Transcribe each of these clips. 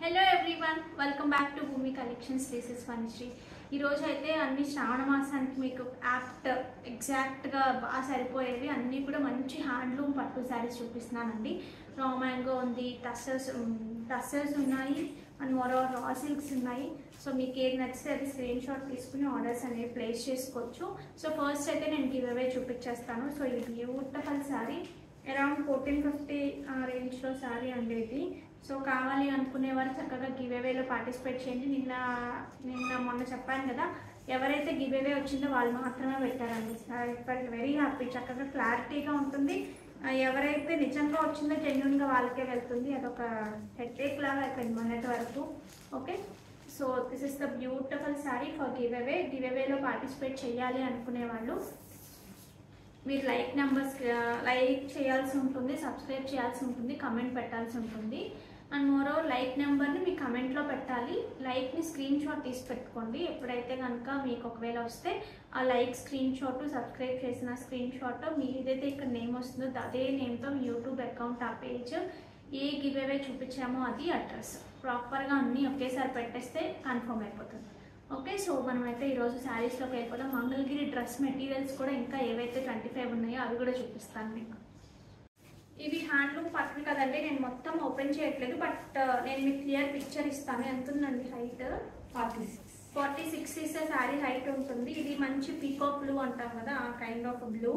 Hello everyone welcome back to Bhoomi collections this is Vanishree ఈరోజు అయితే అన్ని శ్రావణ మాసానికి మీకు యాప్ట్ ఎగ్జాక్ట్గా బాగా సరిపోయేవి అన్నీ కూడా మంచి హ్యాండ్లూమ్ పట్టు శారీస్ చూపిస్తున్నానండి రా మ్యాంగో ఉంది టస్సర్స్ టస్సర్స్ ఉన్నాయి అండ్ మరో రా సిల్క్స్ ఉన్నాయి సో మీకు ఏది నచ్చితే అది స్క్రీన్ షాట్ తీసుకుని ఆర్డర్స్ అనేవి ప్లేస్ చేసుకోవచ్చు సో ఫస్ట్ అయితే నేను గివ్ అవే చూపించేస్తాను సో ఇది beautiful sari around fourteen fifty రేంజ్లో శారీ అండి ఇది సో కావాలి అనుకునేవారు చక్కగా గివ్ అవేలో పార్టిసిపేట్ చేయండి నిన్న నిన్న మొన్న చెప్పాను కదా ఎవరైతే గివ్ అవే వచ్చిందో వాళ్ళు మాత్రమే పెట్టారండి ఫెల్ట్ వెరీ హ్యాపీ చక్కగా క్లారిటీగా ఉంటుంది ఆ, ఎవరైతే నిజంగా వచ్చిందో జెన్యున్గా వాళ్ళకే వెళ్తుంది అదొక హెడ్ఏక్ లాగా అయిపోయింది మొన్నటి వరకు okay so this is the beautiful sari for give away give అవేలో పార్టిసిపేట్ చేయాలి అనుకునే వాళ్ళు మీరు లైక్ నెంబర్స్ లైక్ చేయాల్సి ఉంటుంది సబ్స్క్రైబ్ చేయాల్సి ఉంటుంది కమెంట్ పెట్టాల్సి ఉంటుంది అండ్ మోరో లైక్ నెంబర్ని మీ కమెంట్లో పెట్టాలి లైక్ని స్క్రీన్ షాట్ తీసి పెట్టుకోండి ఎప్పుడైతే కనుక మీకు ఒకవేళ వస్తే ఆ లైక్ స్క్రీన్ షాట్ సబ్స్క్రైబ్ చేసిన స్క్రీన్ షాట్ మీ ఏదైతే ఇక్కడ నేమ్ వస్తుందో అదే నేమ్తో మీ యూట్యూబ్ అకౌంట్ ఆ పేజ్ ఏ గివ్ అవే చూపించామో అది అడ్రస్ ప్రాపర్గా అన్నీ ఒకేసారి పెట్టేస్తే కన్ఫర్మ్ అయిపోతుంది ఓకే సో మనమైతే ఈరోజు శారీస్లోకి వెళ్ళిపోదాం మంగళగిరి డ్రెస్ మెటీరియల్స్ కూడా ఇంకా ఏవైతే ట్వంటీ ఫైవ్ ఉన్నాయో అవి కూడా చూపిస్తాను మీకు ఇవి హ్యాండ్లూమ్ పట్టులు కదండి నేను మొత్తం ఓపెన్ చేయట్లేదు బట్ నేను మీకు క్లియర్ పిక్చర్ ఇస్తాను ఎంత ఉందండి height forty six forty six ఇస్తే శారీ హైట్ ఉంటుంది ఇది మంచి పీకో బ్లూ అంటాం కదా ఆ kind of blue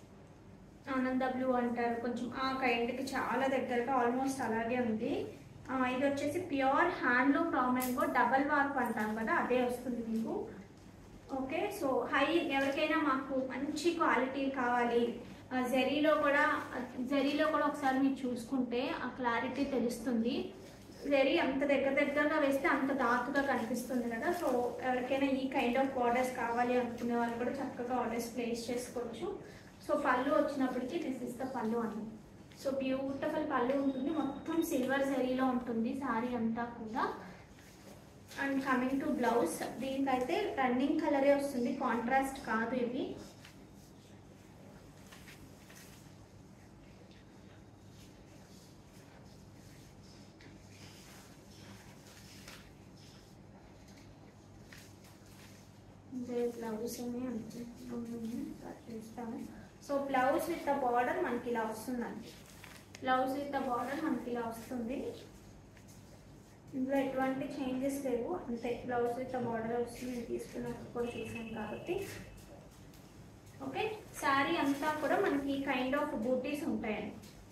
Ananda blue అంటారు కొంచెం ఆ కైండ్కి చాలా దగ్గరగా ఆల్మోస్ట్ అలాగే ఉంది ఆ, ఇది వచ్చేసి pure handloom raw mango double warp అంటాం కదా అదే వస్తుంది మీకు ఓకే సో హై ఎవరికైనా మాకు మంచి క్వాలిటీ కావాలి ఆ, జరీలో కూడా జరీలో కూడా ఒకసారి మీరు చూసుకుంటే ఆ క్లారిటీ తెలుస్తుంది జరీ అంత దగ్గర దగ్గరగా వేస్తే అంత డార్క్గా కనిపిస్తుంది కదా సో ఎవరికైనా ఈ కైండ్ ఆఫ్ ఆర్డర్స్ కావాలి అనుకునే వాళ్ళు కూడా చక్కగా ఆర్డర్స్ ప్లేస్ చేసుకోవచ్చు సో పళ్ళు వచ్చినప్పటికీ దిస్ ఇస్ ద పళ్ళు అని సో బ్యూటిఫుల్ పళ్ళు ఉంటుంది మొత్తం సిల్వర్ జరీలో ఉంటుంది శారీ అంతా కూడా అండ్ కమింగ్ టు బ్లౌజ్ దీనికైతే రన్నింగ్ కలరే వస్తుంది కాంట్రాస్ట్ కాదు ఇవి ఇదే బ్లౌజ్ అని చూస్తాను so blouse with the border మనకి ఇలా వస్తుందండి బ్లౌజ్ విత్ ద బార్డర్ మనకి ఇలా వస్తుంది ఇందులో ఎటువంటి చేంజెస్ లేవు అంతే బ్లౌజ్ విత్ బార్డర్ వస్తుంది నేను తీసుకున్నప్పుడు కూడా చూసాను కాబట్టి ఓకే శారీ అంతా కూడా మనకి కైండ్ ఆఫ్ బూటీస్ ఉంటాయండి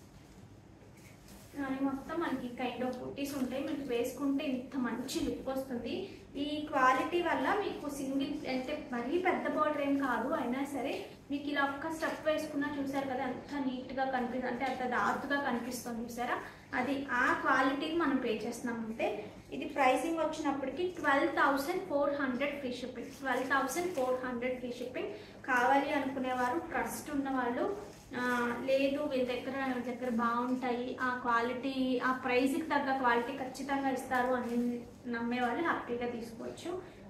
శారీ మొత్తం మనకి కైండ్ ఆఫ్ బూటీస్ ఉంటాయి మీకు వేసుకుంటే ఇంత మంచి లుక్ వస్తుంది ఈ క్వాలిటీ వల్ల మీకు సింగిల్ అంటే మరీ పెద్ద బార్డర్ ఏం కాదు అయినా సరే మీకు ఇలా ఒక్క స్టెప్ వేసుకున్నా చూసారు కదా ఎంత నీట్గా కనిపిస్తుంది అంటే అంత డార్క్గా కనిపిస్తుంది చూసారా అది ఆ క్వాలిటీని మనం పే చేస్తున్నాం అంతే ఇది ప్రైసింగ్ వచ్చినప్పటికి twelve thousand four hundred free shipping twelve thousand four hundred free shipping కావాలి అనుకునేవారు ట్రస్ట్ ఉన్న వాళ్ళు ఆ, లేదు వీళ్ళ దగ్గర వీళ్ళ దగ్గర బాగుంటాయి ఆ క్వాలిటీ ఆ ప్రైస్కి తగ్గ క్వాలిటీ ఖచ్చితంగా ఇస్తారు అని నమ్మే వాళ్ళు హ్యాపీగా తీసుకోవచ్చు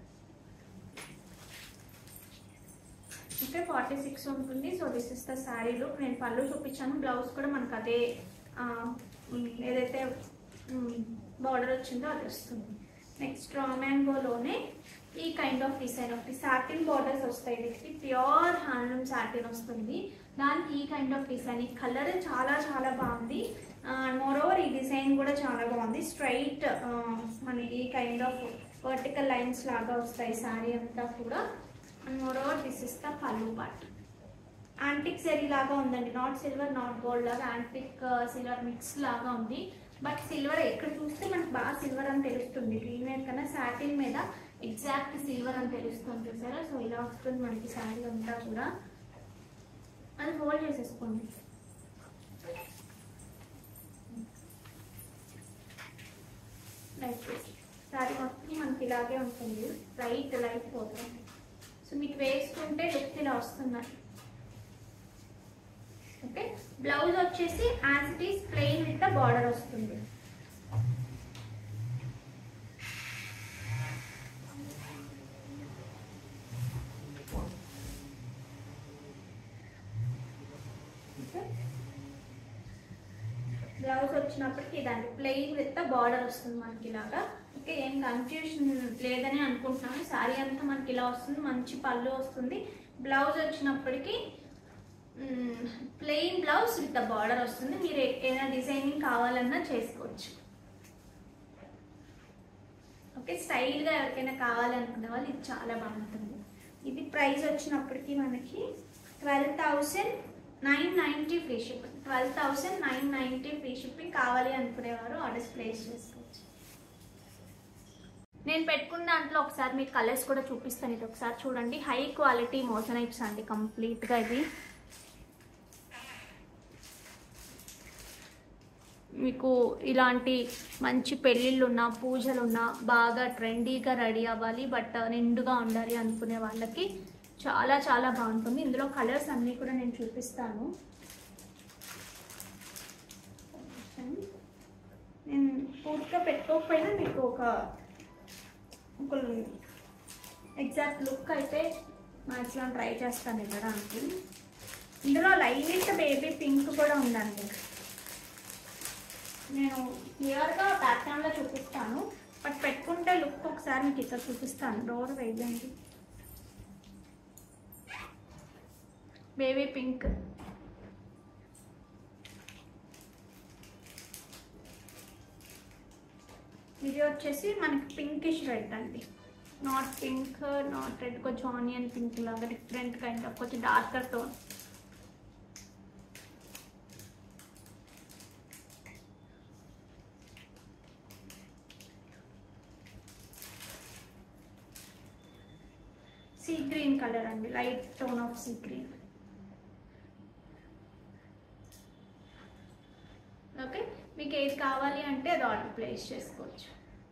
ఓకే ఫార్టీ సిక్స్ ఉంటుంది so this is the sari look నేను పళ్ళు చూపించాను బ్లౌజ్ కూడా మనకు అదే ఆ, ఉమ్, ఏదైతే బార్డర్ వచ్చిందో అది వస్తుంది నెక్స్ట్ మ్యాంగోలోనే ఈ కైండ్ ఆఫ్ డిజైన్ ఒకటి సాటిన్ బార్డర్స్ వస్తాయి వీటికి ప్యూర్ హ్యాండ్లూమ్ సాటిన్ వస్తుంది దానికి ఈ కైండ్ ఆఫ్ డిజైన్ ఈ కలర్ చాలా చాలా బాగుంది మోర్ ఓవర్ ఈ డిజైన్ కూడా చాలా బాగుంది స్ట్రైట్ మన ఈ కైండ్ ఆఫ్ వర్టికల్ లైన్స్ లాగా వస్తాయి శారీ అంతా కూడా and moreover this is the pallu part antique సెరీ లాగా ఉందండి నాట్ సిల్వర్ నాట్ గోల్డ్ లాగా యాంటిక్ సిల్వర్ మిక్స్ లాగా ఉంది బట్ సిల్వర్ ఎక్కడ చూస్తే మనకు బాగా సిల్వర్ అని తెలుస్తుంది గ్రీన్ వేర్ కన్నా సాటిన్ మీద ఎగ్జాక్ట్ సిల్వర్ అని తెలుస్తుంది చూసారా సో ఇలా వస్తుంది మనకి శారీ అంతా కూడా అది హోల్డ్ చేసేసుకోండి లైట్ శారీ మొత్తం మనకి ఇలాగే ఉంటుంది లైట్ లైట్ పోతుంది సో మీకు వేసుకుంటే లుక్ ఇలా వస్తున్నారు ఓకే బ్లౌజ్ వచ్చేసి as it is plain with the border వస్తుంది బ్లౌజ్ వచ్చినప్పటికి ఇదండి ప్లెయిన్ విత్ బార్డర్ వస్తుంది మనకి ఇలాగా ఓకే ఏం కన్ఫ్యూషన్ లేదని అనుకుంటున్నాను శారీ అంతా మనకి ఇలా వస్తుంది మంచి పళ్ళు వస్తుంది బ్లౌజ్ వచ్చినప్పటికి ప్లెయిన్ బ్లౌజ్ విత్ బార్డర్ వస్తుంది మీరు ఏ- ఏదైనా డిజైనింగ్ కావాలన్నా చేసుకోవచ్చు ఓకే స్టైల్గా ఎవరికైనా కావాలనుకునే వాళ్ళు ఇది చాలా బాగుంటుంది ఇది ప్రైస్ వచ్చినప్పటికి మనకి twelve thousand nine ninety free shipping twelve thousand nine ninety free shipping కావాలి అనుకునేవారు ఆర్డర్స్ ప్లేస్ చేసుకోవచ్చు నేను పెట్టుకున్న దాంట్లో ఒకసారి మీకు కలర్స్ కూడా చూపిస్తాను ఇది ఒకసారి చూడండి హై క్వాలిటీ మోసనైట్స్ అండి కంప్లీట్గా ఇది మీకు ఇలాంటి మంచి పెళ్ళిళ్ళున్నా పూజలున్నా బాగా ట్రెండీగా రెడీ అవ్వాలి బట్ నిండుగా ఉండాలి అనుకునే వాళ్ళకి చాలా చాలా బాగుంటుంది ఇందులో కలర్స్ అన్నీ కూడా నేను చూపిస్తాను నేను పూర్తిగా పెట్టుకోకపోయినా మీకు ఒక ఒక ఎగ్జాక్ట్ లుక్ అయితే మ్యాక్సిమం ట్రై చేస్తాను ఇవ్వడానికి ఇందులో లైట్ బేబీ పింక్ కూడా ఉందండి నేను క్లియర్గా బ్యాక్గ్రౌండ్లో చూపిస్తాను బట్ పెట్టుకుంటే లుక్ ఒకసారి మీకు ఇక్కడ చూపిస్తాను డోర్ వేయండి బేబీ పింక్ ఇది వచ్చేసి మనకి పింకిష్ రెడ్ అండి నాట్ పింక్ నాట్ రెడ్ కొంచెం ఆనియన్ పింక్ లాగా డిఫరెంట్ కైండ్ ఆఫ్ కొంచెం darker tone sea green colour అండి light tone of sea green okay మీకు ఏది కావాలి అంటే అది ఆర్డర్ ప్లేస్ చేసుకోవచ్చు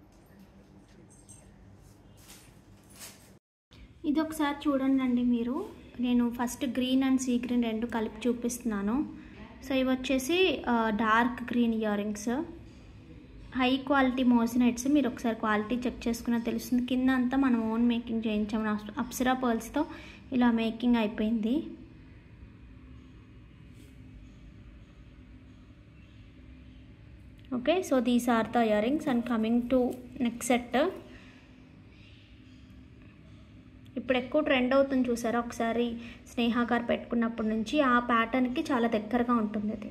ఇది ఒకసారి చూడండి అండి మీరు నేను first green and sea green రెండు కలిపి చూపిస్తున్నాను సో ఇవి వచ్చేసి dark green ear rings high quality moissanites మీరు ఒకసారి క్వాలిటీ చెక్ చేసుకున్నా తెలుస్తుంది కింద అంతా మనం ఓన్ మేకింగ్ చేయించాము అప్సరా పర్ల్స్తో ఇలా మేకింగ్ అయిపోయింది okay so these are the ear rings and coming to next set ఇప్పుడు ఎక్కువ ట్రెండ్ అవుతుంది చూసారా ఒకసారి స్నేహ గారు పెట్టుకున్నప్పటి నుంచి ఆ ప్యాటర్న్కి చాలా దగ్గరగా ఉంటుంది అది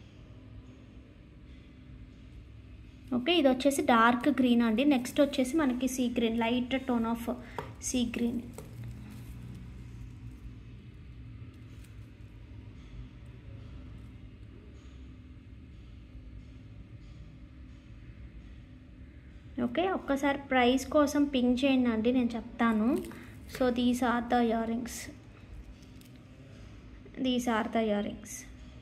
ఓకే ఇది వచ్చేసి డార్క్ గ్రీన్ అండి నెక్స్ట్ వచ్చేసి మనకి sea green light tone of sea green okay ఒక్కసారి ప్రైస్ కోసం పింక్ చేయండి అండి నేను చెప్తాను so these are the ear rings these are the ear rings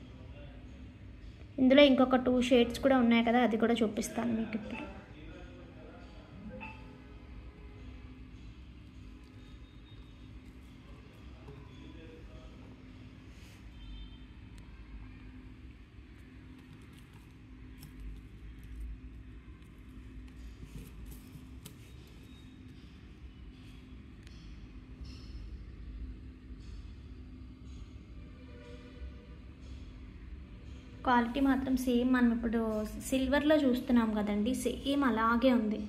ఇందులో ఇంకొక టూ షేడ్స్ కూడా ఉన్నాయి కదా అది కూడా చూపిస్తాను మీకు ఇప్పుడు క్వాలిటీ మాత్రం సేమ్ మనం ఇప్పుడు సిల్వర్లో చూస్తున్నాం కదండి సేమ్ అలాగే ఉంది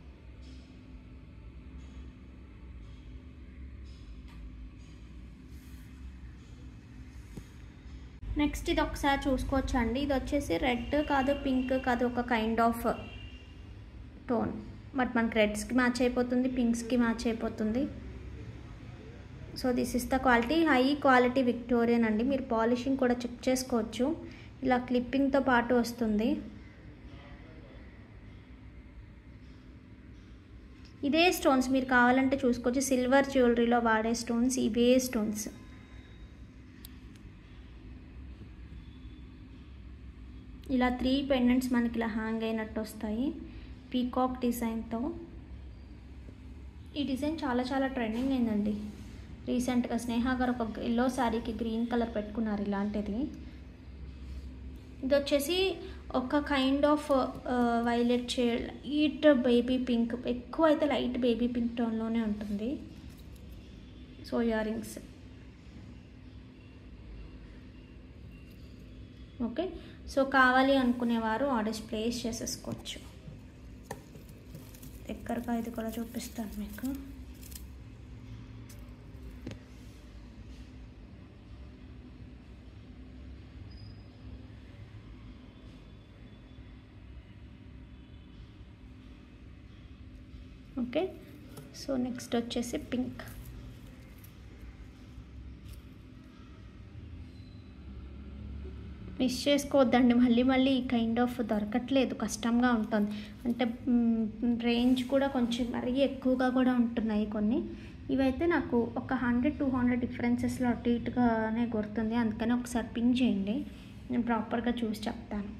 నెక్స్ట్ ఇది ఒకసారి చూసుకోవచ్చు అండి ఇది వచ్చేసి రెడ్ కాదు పింక్ కాదు ఒక కైండ్ ఆఫ్ టోన్ బట్ మనకి రెడ్స్కి మ్యాచ్ అయిపోతుంది పింక్స్కి మ్యాచ్ అయిపోతుంది so this is the quality high quality Victorian అండి మీరు పాలిషింగ్ కూడా చెక్ చేసుకోవచ్చు ఇలా క్లిప్పింగ్తో పాటు వస్తుంది ఇదే స్టోన్స్ మీరు కావాలంటే చూసుకోవచ్చు సిల్వర్ జ్యువెలరీలో వాడే స్టోన్స్ ఇవే స్టోన్స్ ఇలా త్రీ పెండెంట్స్ మనకి ఇలా హ్యాంగ్ అయినట్టు వస్తాయి పీకాక్ డిజైన్తో ఈ డిజైన్ చాలా చాలా ట్రెండింగ్ అయిందండి రీసెంట్గా స్నేహ గారు ఒక ఎల్లో శారీకి గ్రీన్ కలర్ పెట్టుకున్నారు ఇలాంటిది ఇది వచ్చేసి ఒక kind of violet shade light baby pink ఎక్కువ అయితే లైట్ బేబీ పింక్ టోన్లోనే ఉంటుంది so ear rings okay so కావాలి అనుకునేవారు ఆర్డర్స్ ప్లేస్ చేసేసుకోవచ్చు దగ్గరగా ఇది కూడా చూపిస్తాను మీకు ఓకే సో నెక్స్ట్ వచ్చేసి పింక్ మిస్ చేసుకోవద్దండి మళ్ళీ మళ్ళీ ఈ కైండ్ ఆఫ్ దొరకట్లేదు కష్టంగా ఉంటుంది అంటే రేంజ్ కూడా కొంచెం మరీ ఎక్కువగా కూడా ఉంటున్నాయి కొన్ని ఇవైతే నాకు ఒక హండ్రెడ్ టూ హండ్రెడ్ డిఫరెన్సెస్లో అటు ఇటుగానే గుర్తుంది అందుకని ఒకసారి పింక్ చేయండి నేను ప్రాపర్గా చూసి చెప్తాను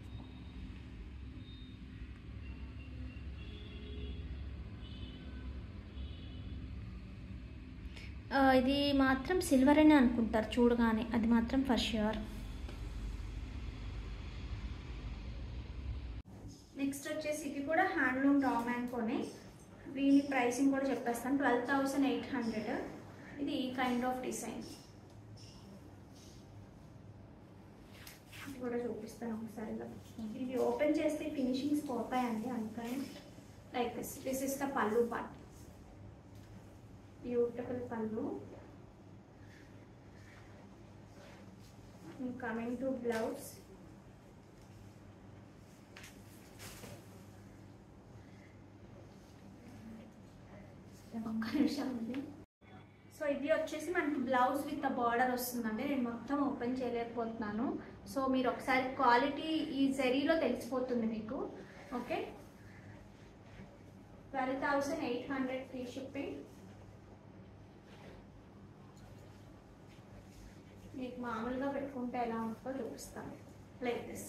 ఆ, ఇది మాత్రం సిల్వర్ అని అనుకుంటారు చూడగానే అది మాత్రం ఫర్ ష్యూర్ నెక్స్ట్ వచ్చేసి ఇది కూడా హ్యాండ్లూమ్ రా మ్యాంకోనే దీని ప్రైసింగ్ కూడా చెప్పేస్తాను ట్వెల్వ్ థౌసండ్ ఎయిట్ హండ్రెడ్ ఇది ఈ కైండ్ ఆఫ్ డిజైన్ ఇది కూడా చూపిస్తాను ఒకసారి ఇలా. ఇది ఓపెన్ చేస్తే ఫినిషింగ్స్ పోతాయండి అందుకని like this this is the pallu part beautiful pallu coming to blouse ఒక్క నిమిషం ఉంది సో ఇది వచ్చేసి మనకి బ్లౌజ్ విత్ బార్డర్ వస్తుందండి నేను మొత్తం ఓపెన్ చేయలేకపోతున్నాను సో మీరు ఒకసారి క్వాలిటీ ఈ జరీలో తెలిసిపోతుంది మీకు okay twelve thousand eight hundred free shipping మీకు మామూలుగా పెట్టుకుంటే ఎలా ఉంటుందో చూపిస్తాను లైక్ దిస్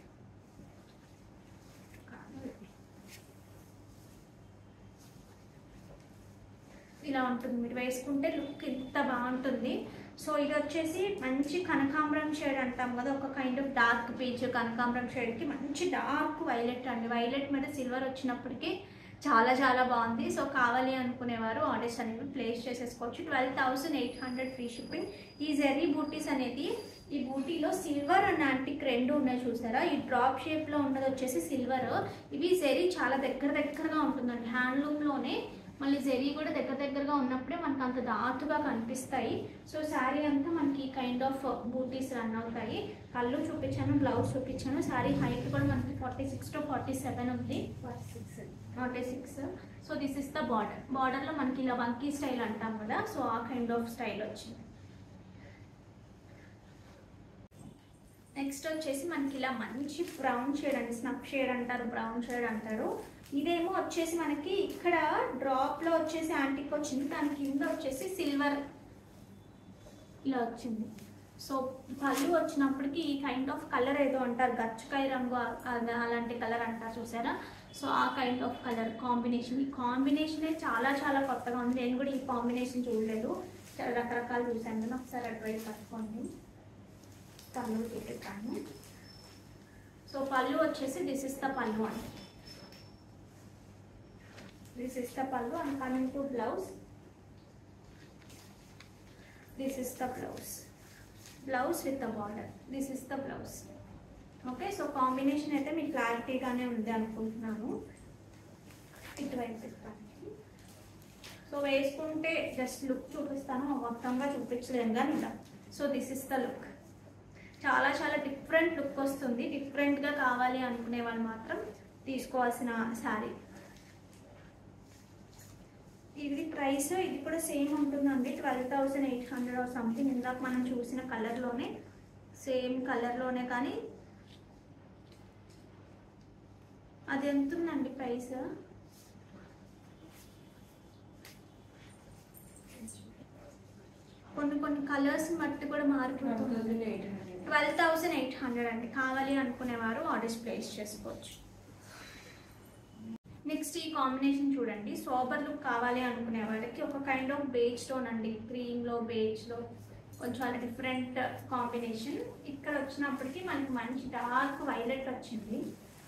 ఇలా ఉంటుంది మీరు వేసుకుంటే లుక్ ఎంత బాగుంటుంది సో ఇది వచ్చేసి మంచి కనకాంబరం షేడ్ అంటాం కదా ఒక కైండ్ ఆఫ్ డార్క్ పీచ్ కనకాంబరం షేడ్కి మంచి డార్క్ వైలెట్ అండి వైలెట్ మీద సిల్వర్ వచ్చినప్పటికీ చాలా చాలా బాగుంది సో కావాలి అనుకునేవారు ఆర్డర్స్ అనేవి ప్లేస్ చేసేసుకోవచ్చు twelve thousand eight hundred free shipping ఈ జెరీ బూటీస్ అనేది ఈ బూటీలో సిల్వర్ అండ్ యాంటిక్ రెండు ఉన్నాయి చూసారా ఈ డ్రాప్ షేప్లో ఉన్నది వచ్చేసి సిల్వర్ ఇవి జెరీ చాలా దగ్గర దగ్గరగా ఉంటుందండి హ్యాండ్లూమ్లోనే మళ్ళీ జెరీ కూడా దగ్గర దగ్గరగా ఉన్నప్పుడే మనకు అంత దాటుగా కనిపిస్తాయి సో శారీ అంతా మనకి ఈ కైండ్ ఆఫ్ బూటీస్ రన్ అవుతాయి కళ్ళు చూపించాను బ్లౌజ్ చూపించాను శారీ హైట్ కూడా మనకి forty six to forty seven ఉంది forty six so this is the border బార్డర్లో మనకి ఇలా వంకీ స్టైల్ అంటాం కదా సో ఆ కైండ్ ఆఫ్ స్టైల్ వచ్చింది నెక్స్ట్ వచ్చేసి మనకి ఇలా మంచి బ్రౌన్ షేడ్ అండి స్నప్ షేడ్ అంటారు బ్రౌన్ షేడ్ అంటారు ఇదేమో వచ్చేసి మనకి ఇక్కడ డ్రాప్లో వచ్చేసి యాంటిక్ వచ్చింది దాని కింద వచ్చేసి సిల్వర్ ఇలా వచ్చింది సో పళ్ళు వచ్చినప్పటికి ఈ కైండ్ ఆఫ్ కలర్ ఏదో అంటారు గచ్చకాయ రంగు ఆ- ఆ- అలాంటి కలర్ అంటారు చూసారా సో ఆ కైండ్ ఆఫ్ కలర్ కాంబినేషన్ ఈ కాంబినేషనే చాలా చాలా కొత్తగా ఉంది నేను కూడా ఈ కాంబినేషన్ చూడలేదు చాలా రకరకాలు చూశాను కానీ ఒకసారి అడ్వైట్ పట్టుకోండి పళ్ళు చూపిస్తాను సో పళ్ళు వచ్చేసి దిస్ ఇస్ ద పళ్ళు అండి this is the pallu and coming to blouse this is the blouse blouse with the border this is the blouse okay so combination అయితే మీకు క్లారిటీగానే ఉంది అనుకుంటున్నాను ఇటువైపు పెట్టాను సో వేసుకుంటే జస్ట్ లుక్ చూపిస్తాను మొత్తంగా చూపించలేను కానీ ఇలా so this is the look చాలా చాలా డిఫరెంట్ లుక్ వస్తుంది డిఫరెంట్గా కావాలి అనుకునే వాళ్ళు మాత్రం తీసుకోవాల్సిన శారీ ఇది ప్రైస్ ఇది కూడా సేమ్ ఉంటుందండి twelve thousand eight hundred or something ఇందాక మనం చూసిన కలర్లోనే సేమ్ కలర్లోనే కానీ అది ఎంత ఉందండి ప్రైస్ కొన్ని కొన్ని కలర్స్ బట్టి కూడా మారిపోతుంది ట్వెల్వ్ థౌసండ్ ఎయిట్ హండ్రెడ్ అండి కావాలి అనుకునేవారు ఆర్డర్స్ ప్లేస్ చేసుకోవచ్చు నెక్స్ట్ ఈ కాంబినేషన్ చూడండి సోబర్ లుక్ కావాలి అనుకునే వాళ్ళకి ఒక కైండ్ ఆఫ్ బేజ్ టోన్ అండి క్రీమ్లో బేజ్లో కొంచెం అలా డిఫరెంట్ కాంబినేషన్ ఇక్కడ వచ్చినప్పటికీ మనకి మంచి డార్క్ వైలెట్ వచ్చింది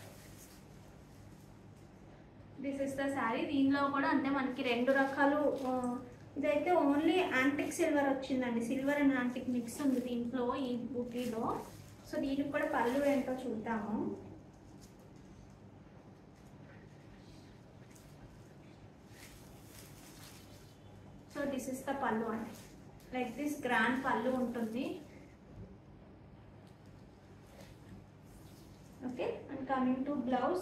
దిస్ ఇస్ ద శారీ దీనిలో కూడా అంటే మనకి రెండు రకాలు ఆ, ఇదైతే ఓన్లీ యాంటిక్ సిల్వర్ వచ్చిందండి సిల్వర్ అండ్ యాంటిక్ మిక్స్ ఉంది దీంట్లో ఈ బుటీలో సో దీనికి కూడా పళ్ళు ఏంటో చూద్దాము so this is the pallu అండి లైక్ దిస్ గ్రాండ్ పళ్ళు ఉంటుంది okay and coming to blouse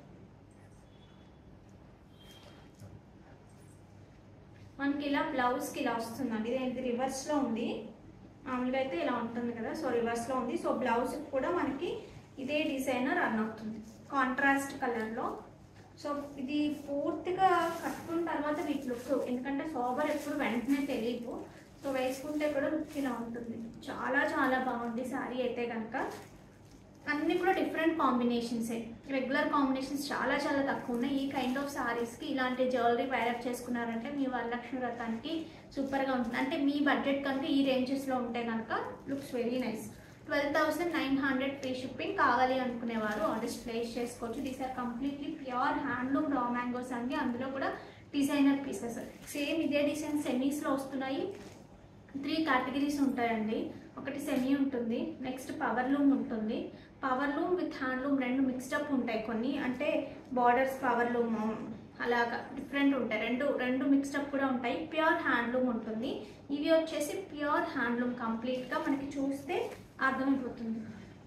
మనకి ఇలా బ్లౌజ్కి ఇలా వస్తుందండి ఇది రివర్స్లో ఉంది మామూలుగా అయితే ఇలా ఉంటుంది కదా సో రివర్స్లో ఉంది సో బ్లౌజ్ కూడా మనకి ఇదే డిజైన్ రన్ అవుతుంది కాంట్రాస్ట్ కలర్లో సో ఇది పూర్తిగా కట్టుకున్న తర్వాత మీకు లుక్ ఎందుకంటే సోబర్ ఎప్పుడు వెంటనే తెలియదు సో వేసుకుంటే కూడా లుక్ ఇలా ఉంటుంది చాలా చాలా బాగుంది శారీ అయితే కనుక అన్ని కూడా డిఫరెంట్ కాంబినేషన్సే రెగ్యులర్ కాంబినేషన్స్ చాలా చాలా తక్కువ ఉన్నాయి ఈ కైండ్ ఆఫ్ సారీస్కి ఇలాంటి జ్యువెలరీ వైరప్ చేసుకున్నారంటే మీ వరలక్ష్మి వ్రతానికి సూపర్గా ఉంటుంది అంటే మీ బడ్జెట్ కనుక ఈ రేంజెస్లో ఉంటే కనుక looks very nice twelve thousand nine hundred free shipping కావాలి అనుకునేవారు ఆర్డర్స్ ప్లేస్ చేసుకోవచ్చు these are completely pure handloom raw mangoes అండి అందులో కూడా డిజైనర్ పీసెస్ సేమ్ ఇదే డిజైన్ సెమీస్లో వస్తున్నాయి త్రీ కేటగిరీస్ ఉంటాయండి ఒకటి సెమీ ఉంటుంది నెక్స్ట్ పవర్ లూమ్ ఉంటుంది పవర్ లూమ్ విత్ హ్యాండ్లూమ్ రెండు మిక్స్డ్ అప్ ఉంటాయి కొన్ని అంటే బార్డర్స్ పవర్ లూమ్ అలాగా డిఫరెంట్ ఉంటాయి రెండు రెండు మిక్స్డ్ అప్ కూడా ఉంటాయి ప్యూర్ హ్యాండ్లూమ్ ఉంటుంది ఇవి వచ్చేసి ప్యూర్ హ్యాండ్లూమ్ కంప్లీట్గా మనకి చూస్తే అర్థమైపోతుంది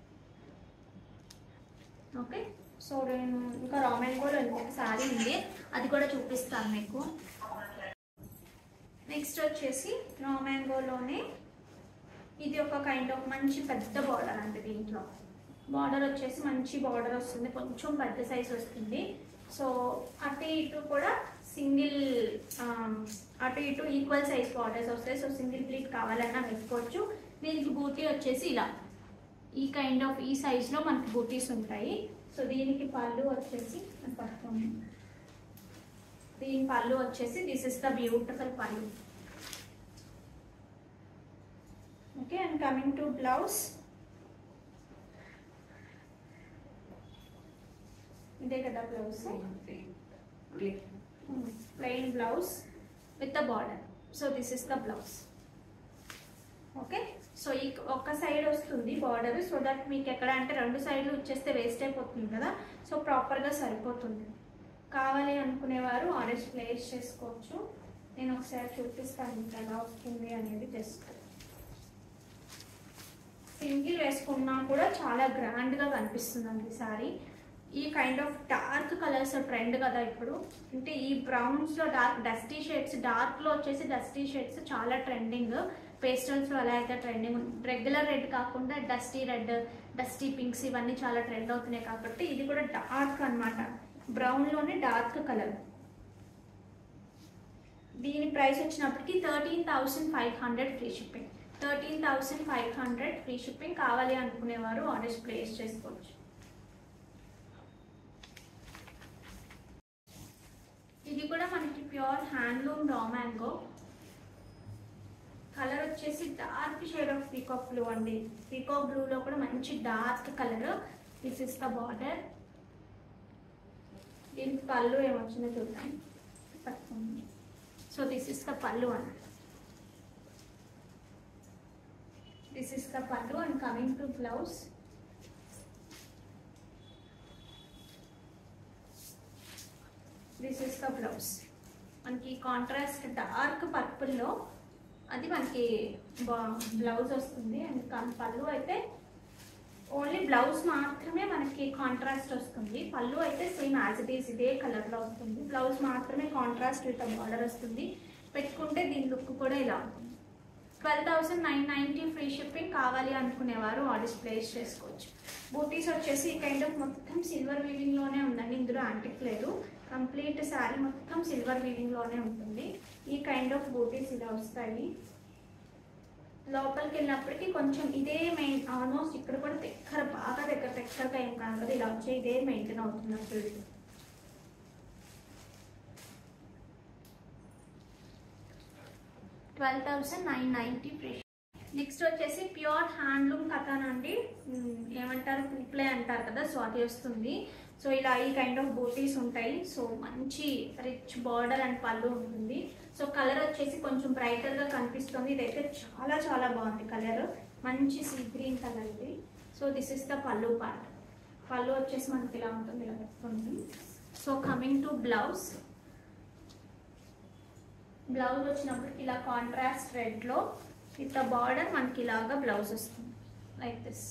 ఓకే సో నేను ఇంకా రామాయణ కూడా ఇంకొక శారీ ఉంది అది కూడా చూపిస్తాను మీకు నెక్స్ట్ వచ్చేసి రా మ్యాంగోలోనే ఇది ఒక కైండ్ ఆఫ్ మంచి పెద్ద బార్డర్ అండి దీంట్లో బార్డర్ వచ్చేసి మంచి బార్డర్ వస్తుంది కొంచెం పెద్ద సైజ్ వస్తుంది సో అటు ఇటు కూడా సింగిల్ అటు ఇటు ఈక్వల్ సైజ్ బార్డర్స్ వస్తాయి సో సింగిల్ ప్లీట్ కావాలన్నా వేసుకోవచ్చు దీనికి బూటీ వచ్చేసి ఇలా ఈ కైండ్ ఆఫ్ ఈ సైజ్లో మనకి బూటీస్ ఉంటాయి సో దీనికి పళ్ళు వచ్చేసి అది పట్టుకోండి దీని పళ్ళు వచ్చేసి this is the beautiful pallu okay and coming to blouse ఇదే కదా blouse plain blouse with the border so this is the blouse okay so ఈ ఒక్క సైడ్ వస్తుంది బార్డర్ సో దట్ మీకు ఎక్కడ అంటే రెండు సైడ్లు వచ్చేస్తే వేస్ట్ అయిపోతుంది కదా సో ప్రాపర్గా సరిపోతుంది కావాలి అనుకునేవారు ఆర్డర్స్ ప్లేస్ చేసుకోవచ్చు నేను ఒకసారి చూపిస్తాను మీకు ఎలా వస్తుంది అనేది జస్ట్ సింగిల్ వేసుకున్నా కూడా చాలా గ్రాండ్గా కనిపిస్తుందండి సారీ ఈ kind of dark colours trend కదా ఇప్పుడు అంటే ఈ బ్రౌన్స్లో డార్క్ డస్టీ షేడ్స్ డార్క్లో వచ్చేసి డస్టీ షేడ్స్ చాలా ట్రెండింగ్ పేస్టల్స్లో ఎలా అయితే ట్రెండింగ్ రెగ్యులర్ రెడ్ కాకుండా డస్టీ రెడ్ డస్టీ పింక్స్ ఇవన్నీ చాలా ట్రెండ్ అవుతున్నాయి కాబట్టి ఇది కూడా డార్క్ అనమాట బ్రౌన్లోనే డార్క్ కలర్ దీని ప్రైస్ వచ్చినప్పటికి thirteen thousand five hundred free shipping thirteen thousand five hundred free shipping కావాలి అనుకునేవారు ఆర్డర్స్ ప్లేస్ చేసుకోవచ్చు ఇది కూడా మనకి pure handloom raw mango colour వచ్చేసి dark shade of peacock blue అండి పీకాక్ బ్లూలో కూడా మంచి dark colour this is the border దీనికి పళ్ళు ఏమొచ్చిందో చూద్దాం పట్టుకోండి so this is the pallu అండి this is the pallu and coming to blouse this is the blouse మనకి కాంట్రాస్ట్ డార్క్ పర్పుల్లో అది మనకి బ్లౌజ్ వస్తుంది అండ్ కం- పళ్ళు అయితే ఓన్లీ బ్లౌజ్ మాత్రమే మనకి కాంట్రాస్ట్ వస్తుంది పళ్ళు అయితే సేమ్ యాజ్ ఇట్ ఈస్ ఇదే కలర్లో వస్తుంది బ్లౌజ్ మాత్రమే కాంట్రాస్ట్ విత్ బార్డర్ వస్తుంది పెట్టుకుంటే దీని లుక్ కూడా ఇలా ఉంటుంది twelve thousand nine ninety free shipping కావాలి అనుకునేవారు ఆర్డర్స్ ప్లేస్ చేసుకోవచ్చు బూటీస్ వచ్చేసి ఈ కైండ్ ఆఫ్ మొత్తం సిల్వర్ వీవింగ్లోనే ఉందండి ఇందులో యాంటిక్ లేదు కంప్లీట్ శారీ మొత్తం సిల్వర్ వీవింగ్లోనే ఉంటుంది ఈ కైండ్ ఆఫ్ బూటీస్ ఇలా వస్తాయి లోపలికి వెళ్ళినప్పటికీ కొంచెం ఇదే మెయిన్ ఆల్మోస్ట్ ఇక్కడ కూడా దగ్గర బాగా దగ్గర దగ్గరగా ఏం కాదు కదా ఇలా వచ్చే ఇదే మెయింటైన్ అవుతుంది అసలు twelve thousand nine ninety free next వచ్చేసి ప్యూర్ హ్యాండ్లూమ్ కథాన్ అండి ఉమ్, ఏమంటారు ప్లే అంటారు కదా సో అది వస్తుంది సో ఇలా ఈ కైండ్ ఆఫ్ బూటీస్ ఉంటాయి సో మంచి రిచ్ బార్డర్ అండ్ పళ్ళు ఉంటుంది సో కలర్ వచ్చేసి కొంచెం బ్రైటర్ గా కనిపిస్తుంది ఇదైతే చాలా చాలా బాగుంది కలర్ మంచి సీ గ్రీన్ కలర్ ఇది so this is the pallu part pallu వచ్చేసి మనకి ఇలా ఉంటుంది ఇలా పెట్టుకుంటుంది so coming to blouse blouse వచ్చినప్పటికి ఇలా కాంట్రాస్ట్ రెడ్లో విత్ బార్డర్ మనకి ఇలాగా బ్లౌజ్ వస్తుంది లైక్ దిస్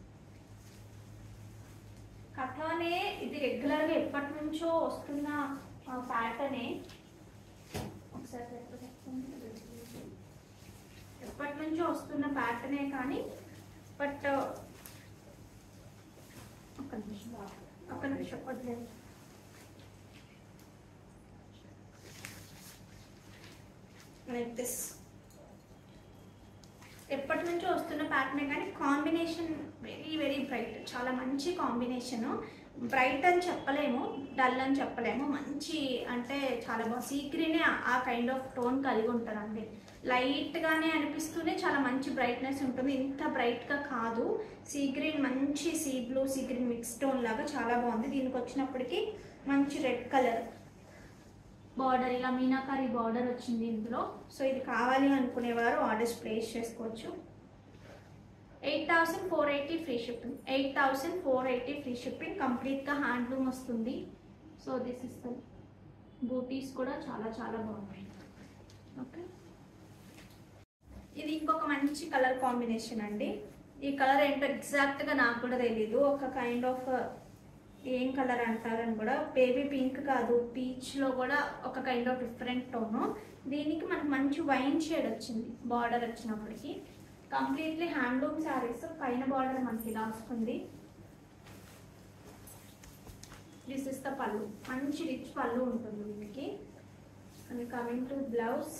కథానే ఇది రెగ్యులర్గా ఎప్పటి నుంచో వస్తున్న ప్యాటర్నే ఒకసారి ఎక్కడ చెప్తాను? ఎప్పటి నుంచో వస్తున్న ప్యాటర్నే కానీ బట్ ఒక్క నిమిషం ఒక్క నిమిషం వదిలేదు లైక్ దిస్ ఎప్పటి నుంచో వస్తున్న ప్యాటర్నే కానీ కాంబినేషన్ వెరీ వెరీ బ్రైట్ చాలా మంచి కాంబినేషన్ బ్రైట్ అని చెప్పలేము డల్ అని చెప్పలేము మంచి అంటే చాలా బాగా సీ గ్రీనే ఆ కైండ్ ఆఫ్ టోన్ కలిగి ఉంటుందండి లైట్గానే అనిపిస్తూనే చాలా మంచి బ్రైట్నెస్ ఉంటుంది ఇంత బ్రైట్గా కాదు సీ గ్రీన్ మంచి sea blue sea green mix tone లాగా చాలా బాగుంది దీనికి వచ్చినప్పటికీ మంచి రెడ్ కలర్ బార్డర్ ఇలా మీనాకారి బార్డర్ వచ్చింది ఇందులో సో ఇది కావాలి అనుకునేవారు ఆర్డర్స్ ప్లేస్ చేసుకోవచ్చు eight thousand four eighty free shipping eight thousand four eighty free shipping కంప్లీట్గా హ్యాండ్లూమ్ వస్తుంది సో దిస్ ఇస్ ద బూటీస్ కూడా చాలా చాలా బాగున్నాయి ఓకే ఇది ఇంకొక మంచి కలర్ కాంబినేషన్ అండి ఈ కలర్ ఏంటో ఎగ్జాక్ట్గా నాకు కూడా తెలీదు ఒక కైండ్ ఆఫ్ ఏం కలర్ అంటారని కూడా బేబీ పింక్ కాదు పీచ్లో కూడా ఒక కైండ్ ఆఫ్ డిఫరెంట్ టోను దీనికి మనకు మంచి వైన్ షేడ్ వచ్చింది బార్డర్ వచ్చినప్పటికి కంప్లీట్లీ హ్యాండ్లూమ్ శారీస్ పైన బార్డర్ మనకి ఇలా వస్తుంది దిస్ ఇస్ ద పళ్ళు మంచి రిచ్ పళ్ళు ఉంటుంది దీనికి అండ్ కమింగ్ టు బ్లౌజ్